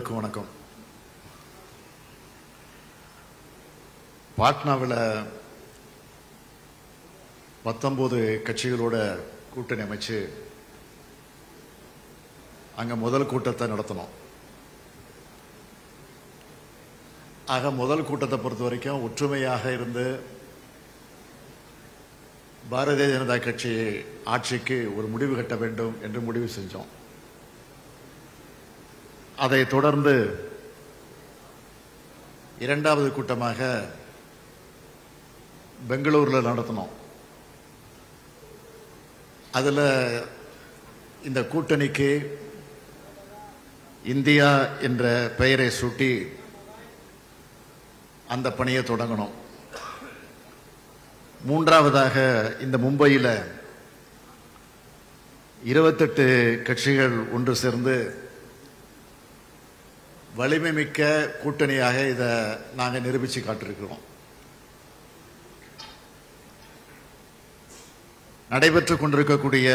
அனைவருக்கும் வணக்கம் பாட்னாவில் பத்தொன்பது கட்சிகளோட கூட்டணி அமைச்சு அங்க முதல் கூட்டத்தை நடத்தணும் ஆக முதல் கூட்டத்தை பொறுத்த வரைக்கும் ஒற்றுமையாக இருந்து பாரதிய ஜனதா கட்சி ஆட்சிக்கு ஒரு முடிவு கட்ட வேண்டும் என்று முடிவு செஞ்சோம் அதை தொடர்ந்து இரண்டாவது கூட்டமாக பெங்களூர்ல நடத்தினோம் அதுல இந்த கூட்டணிக்கு இந்தியா என்ற பெயரை சூட்டி அந்த பணியை தொடங்கணும் மூன்றாவதாக இந்த மும்பையில் இருபத்தெட்டு கட்சிகள் ஒன்று சேர்ந்து வலிமை மிக்க கூட்டணியாக இதை நாங்கள் நிரூபித்து காட்டிருக்கிறோம் நடைபெற்றுக் கொண்டிருக்கக்கூடிய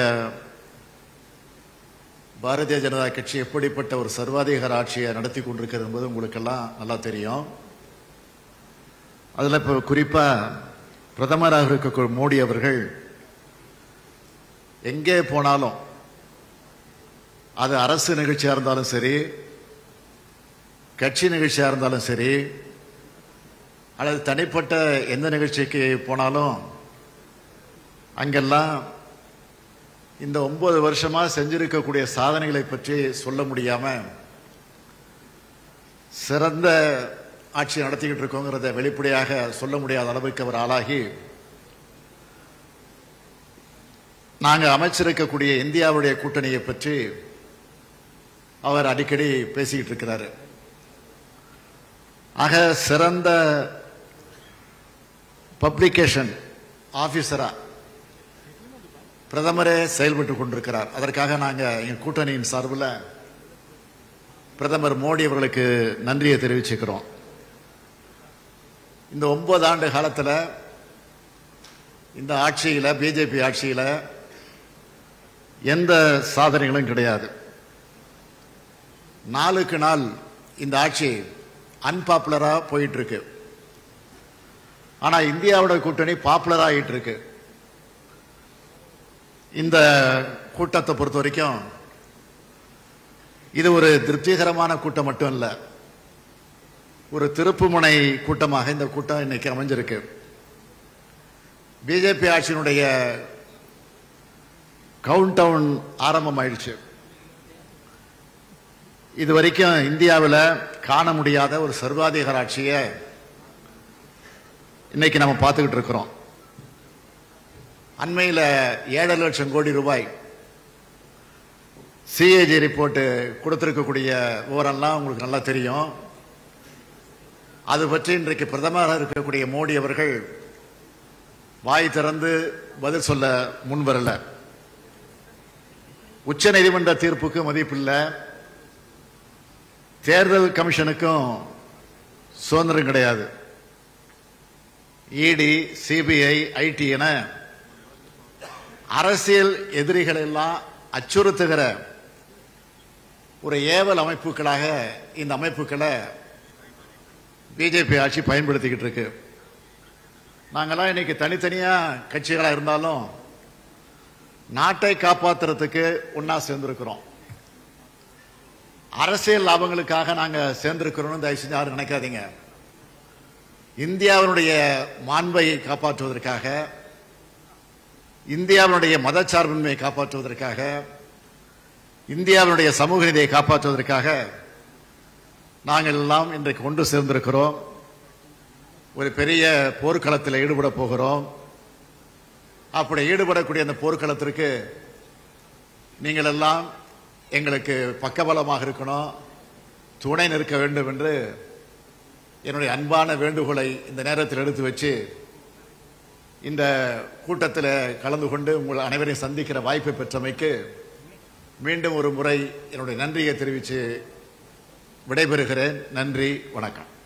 பாரதிய ஜனதா கட்சி எப்படிப்பட்ட ஒரு சர்வாதிகார ஆட்சியை நடத்தி கொண்டிருக்கிறது என்பது உங்களுக்கெல்லாம் நல்லா தெரியும் அதில் இப்போ குறிப்பாக பிரதமராக இருக்கக்கூடிய மோடி அவர்கள் எங்கே போனாலும் அது அரசு நிகழ்ச்சியாக இருந்தாலும் சரி கட்சி நிகழ்ச்சியாக இருந்தாலும் சரி அல்லது தனிப்பட்ட எந்த நிகழ்ச்சிக்கு போனாலும் அங்கெல்லாம் இந்த ஒன்பது வருஷமா செஞ்சிருக்கக்கூடிய சாதனைகளை பற்றி சொல்ல முடியாம சிறந்த ஆட்சி நடத்திக்கிட்டு இருக்கோங்கிறத வெளிப்படையாக சொல்ல முடியாத அளவுக்கு அவர் ஆளாகி நாங்க அமைச்சிருக்கக்கூடிய இந்தியாவுடைய கூட்டணியை பற்றி அவர் அடிக்கடி பேசிக்கிட்டு இருக்கிறாரு ஆக சிறந்த பப்ளிகேஷன் ஆபீசரா பிரதமரே செயல்பட்டு கொண்டிருக்கிறார் அதற்காக நாங்க எங்க கூட்டணியின் சார்பில் பிரதமர் மோடி அவர்களுக்கு நன்றியை தெரிவிச்சுக்கிறோம் இந்த ஒன்பது ஆண்டு காலத்தில் இந்த ஆட்சியில் பிஜேபி ஆட்சியில் எந்த சாதனைகளும் கிடையாது நாளுக்கு நாள் இந்த ஆட்சி அன்பாப்புலரா போயிட்டு இருக்கு ஆனா இந்தியாவோட கூட்டணி பாப்புலர் ஆகிட்டு இருக்கு இந்த கூட்டத்தை பொறுத்த வரைக்கும் இது ஒரு திருப்திகரமான கூட்டம் மட்டும் இல்ல ஒரு திருப்புமுனை கூட்டமாக இந்த கூட்டம் இன்னைக்கு அமைஞ்சிருக்கு பிஜேபி ஆட்சியினுடைய கவுண்ட் டவுன் ஆரம்பமாயிடுச்சு இது வரைக்கும் இந்தியாவில் காண முடியாத ஒரு சர்வாதிகார ஆட்சியை இன்னைக்கு நம்ம பார்த்துக்கிட்டு இருக்கிறோம் அண்மையில் ஏழரை லட்சம் கோடி ரூபாய் சிஏஜி ரிப்போர்ட் கொடுத்திருக்கக்கூடிய விவரம்லாம் உங்களுக்கு நல்லா தெரியும் அது பற்றி இன்றைக்கு பிரதமராக இருக்கக்கூடிய மோடி அவர்கள் வாய் திறந்து பதில் சொல்ல முன்வரல உச்ச நீதிமன்ற தீர்ப்புக்கு மதிப்பில்லை தேர்தல் கமிஷனுக்கும் சுதந்திரம் கிடையாது இடி சிபிஐ ஐடி என அரசியல் எதிரிகள் எல்லாம் அச்சுறுத்துகிற ஒரு ஏவல் அமைப்புகளாக இந்த அமைப்புகளை பிஜேபி ஆட்சி பயன்படுத்திக்கிட்டு இருக்கு நாங்கெல்லாம் இன்னைக்கு தனித்தனியா கட்சிகளா இருந்தாலும் நாட்டை காப்பாத்துறதுக்கு ஒன்னா சேர்ந்திருக்கிறோம் அரசியல் லாபங்களுக்காக நாங்க சேர்ந்திருக்கிறோம் தயவு செஞ்சு யாரும் நினைக்காதீங்க இந்தியாவினுடைய மாண்பை காப்பாற்றுவதற்காக இந்தியாவினுடைய மதச்சார்பின்மையை காப்பாற்றுவதற்காக இந்தியாவினுடைய சமூக நீதியை காப்பாற்றுவதற்காக நாங்கள் எல்லாம் இன்றைக்கு ஒன்று சேர்ந்திருக்கிறோம் ஒரு பெரிய போர்க்களத்தில் ஈடுபட போகிறோம் அப்படி ஈடுபடக்கூடிய அந்த போர்க்களத்திற்கு நீங்கள் எல்லாம் எங்களுக்கு பக்கபலமாக இருக்கணும் துணை நிற்க வேண்டும் என்று என்னுடைய அன்பான வேண்டுகோளை இந்த நேரத்தில் எடுத்து வச்சு இந்த கூட்டத்தில் கலந்து கொண்டு உங்கள் அனைவரையும் சந்திக்கிற வாய்ப்பை பெற்றமைக்கு மீண்டும் ஒரு முறை என்னுடைய நன்றியை தெரிவித்து விடைபெறுகிறேன் நன்றி வணக்கம்